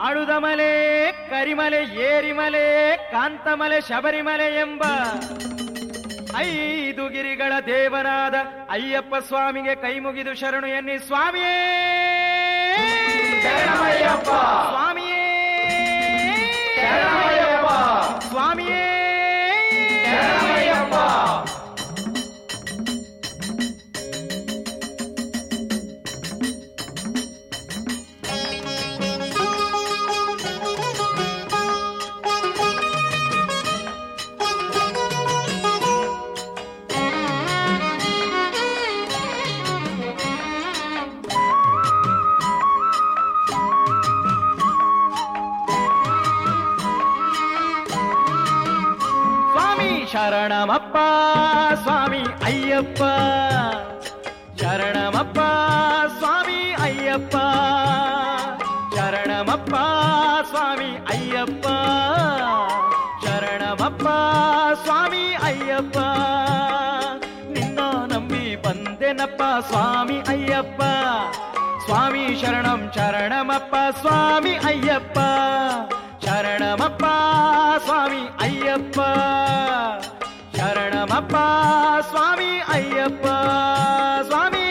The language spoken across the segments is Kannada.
ಆಳುದಮಲೆ ಕರಿಮಲೆ ಏರಿಮಲೆ ಕಾಂತಮಲೆ ಶಬರಿಮಲೆ ಎಂಬ ಐದು ಗಿರಿಗಳ ದೇವನಾದ ಅಯ್ಯಪ್ಪ ಸ್ವಾಮಿಗೆ ಕೈ ಮುಗಿದು ಶರಣು ಎನ್ನಿ ಸ್ವಾಮಿಯೇ ಶರಣಮಯ್ಯಪ್ಪ. ಸ್ವಾಮಿಯೇ ಶರಣಮಯ್ಯಪ್ಪ. ಸ್ವಾಮಿಯೇ ಶರಣಮಯ್ಯಪ್ಪ. ಸ್ವಾಮಿ ಶರಣಮಪ್ಪ ಸ್ವಾಮಿ ಅಯ್ಯಪ್ಪ ಶರಣಮಪ್ಪ ಸ್ವಾಮಿ ಅಯ್ಯಪ್ಪ ಶರಣಮಪ್ಪ ಸ್ವಾಮಿ ಅಯ್ಯಪ್ಪ ಶರಣಮಪ್ಪ ಸ್ವಾಮಿ ಅಯ್ಯಪ್ಪ ನಿನ್ನ ನಂಬಿ ಬಂದೆನಪ್ಪ ಸ್ವಾಮಿ ಅಯ್ಯಪ್ಪ ಸ್ವಾಮಿ ಶರಣಂ ಶರಣಮಪ್ಪ ಸ್ವಾಮಿ ಅಯ್ಯಪ್ಪ ಶರಣಮಪ್ಪ ಸ್ವಾಮಿ ಅಯ್ಯಪ್ಪ ಶರಣಮಪ್ಪ ಸ್ವಾಮಿ ಅಯ್ಯಪ್ಪ ಸ್ವಾಮಿ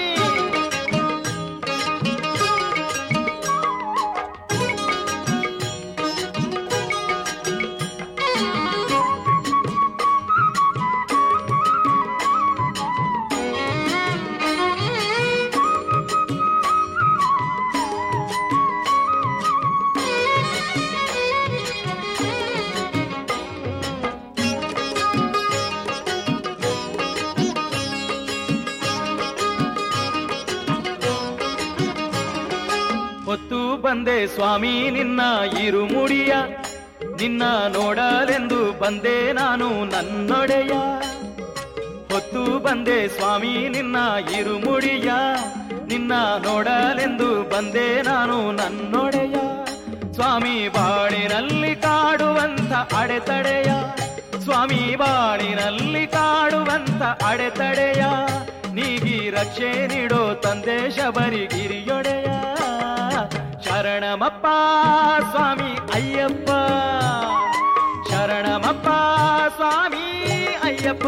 ಹೊತ್ತು ಬಂದೆ ಸ್ವಾಮಿ ನಿನ್ನ ಇರುಮುಡಿಯ ನಿನ್ನ ನೋಡಲೆಂದು ಬಂದೆ ನಾನು ನನ್ನೊಡೆಯ ಹೊತ್ತು ಬಂದೆ ಸ್ವಾಮಿ ನಿನ್ನ ಇರುಮುಡಿಯ ನಿನ್ನ ನೋಡಲೆಂದು ಬಂದೆ ನಾನು ನನ್ನೊಡೆಯ ಸ್ವಾಮಿ ಬಾಳಿನಲ್ಲಿ ಕಾಡುವಂತ ಅಡೆತಡೆಯ ಸ್ವಾಮಿ ಬಾಳಿನಲ್ಲಿ ಕಾಡುವಂತ ಅಡೆತಡೆಯ ನೀಗಿ ರಕ್ಷೆ ನೀಡೋ ತಂದೆ ಶಬರಿಗಿರಿಯೊಡೆಯ ಶರಣಮಪ್ಪ ಸ್ವಾಮಿ ಅಯ್ಯಪ್ಪ ಶರಣಮಪ್ಪ ಸ್ವಾಮಿ ಅಯ್ಯಪ್ಪ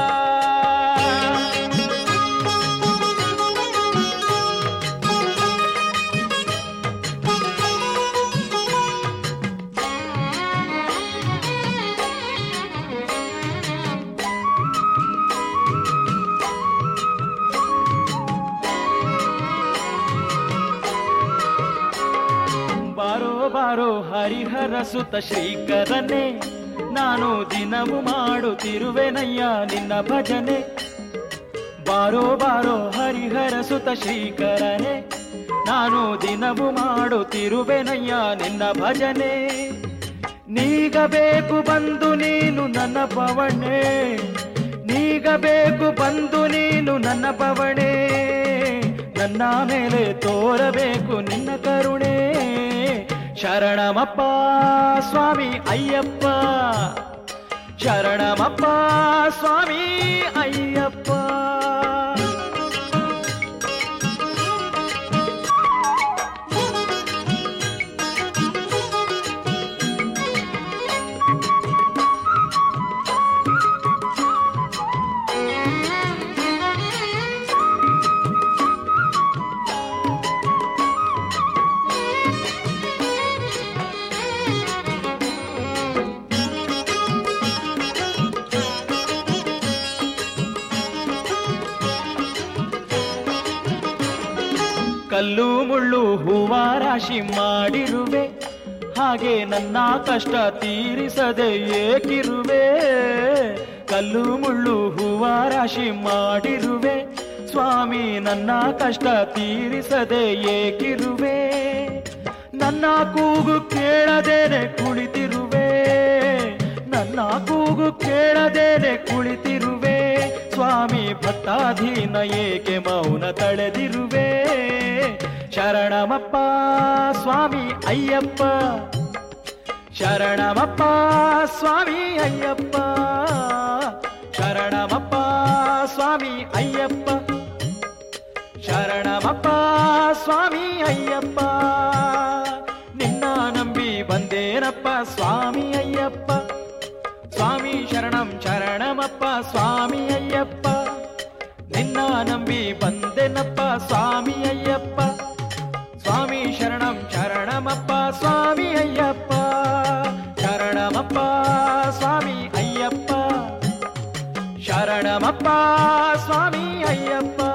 ಬಾರೋ ಬಾರೋ ಹರಿಹರ ಸುತ ಶ್ರೀಕರನೆ ನಾನು ದಿನವು ಮಾಡುತ್ತಿರುವೆನಯ್ಯ ನಿನ್ನ ಭಜನೆ ಬಾರೋ ಬಾರೋ ಹರಿಹರ ಸುತ ಶ್ರೀಕರನೆ ನಾನು ದಿನವು ಮಾಡುತ್ತಿರುವೆನಯ್ಯ ನಿನ್ನ ಭಜನೆ ನೀಗಬೇಕು ಬಂದು ನೀನು ನನ್ನ ಪವಣೆ ನೀಗಬೇಕು ಬಂದು ನೀನು ನನ್ನ ಪವಣೆ ನನ್ನ ಮೇಲೆ ತೋರಬೇಕು ನಿನ್ನ ಕರುಣೆ ಶರಣಮಪ್ಪ ಸ್ವಾಮಿ ಅಯ್ಯಪ್ಪ ಶರಣಮಪ್ಪ ಸ್ವಾಮಿ ಅಯ್ಯಪ್ಪ ಕಲ್ಲು ಮುಳ್ಳು ಹೂವ ರಾಶಿ ಮಾಡಿರುವೆ ಹಾಗೆ ನನ್ನ ಕಷ್ಟ ತೀರಿಸದೆ ಏಕಿರುವೆ ಕಲ್ಲು ಮುಳ್ಳು ಹೂವ ರಾಶಿ ಮಾಡಿರುವೆ ಸ್ವಾಮಿ ನನ್ನ ಕಷ್ಟ ತೀರಿಸದೆ ಏಕಿರುವೆ ನನ್ನ ಕೂಗು ಕೇಳದೇನೆ ಕುಳಿತಿರುವೆ ನನ್ನ ಕೂಗು ಕೇಳದೇನೆ ಕುಳಿತಿರುವೆ ಸ್ವಾಮಿ ಭಕ್ತಾಧೀನ ಏಕೆ ಮೌನ ತಳೆದಿರುವೆ ಶರಣಮಪ್ಪ ಸ್ವಾಮಿ ಅಯ್ಯಪ್ಪ ಶರಣಮಪ್ಪ ಸ್ವಾಮಿ ಅಯ್ಯಪ್ಪ ಶರಣಮಪ್ಪ ಸ್ವಾಮಿ ಅಯ್ಯಪ್ಪ ಶರಣಮಪ್ಪ ಸ್ವಾಮಿ ಅಯ್ಯಪ್ಪ ನಿನ್ನ ನಂಬಿ ಬಂದೆನಪ್ಪ ಸ್ವಾಮಿ ಅಯ್ಯಪ್ಪ ಸ್ವಾಮಿ ಶರಣಂ ಶರಣಮಪ್ಪ ಸ್ವಾಮಿ ಅಯ್ಯಪ್ಪ ನಿನ್ನ ನಂಬಿ ಬಂದೆನಪ್ಪ ಸ್ವಾಮಿ ಅಯ್ಯಪ್ಪ ಸ್ವಾಮಿ ಶರಣಂ ಶರಣಮಪ್ಪ ಸ್ವಾಮಿ ಅಯ್ಯಪ್ಪ ಶರಣಮಪ್ಪ ಸ್ವಾಮಿ ಅಯ್ಯಪ್ಪ ಶರಣಮಪ್ಪ ಸ್ವಾಮಿ ಅಯ್ಯಪ್ಪ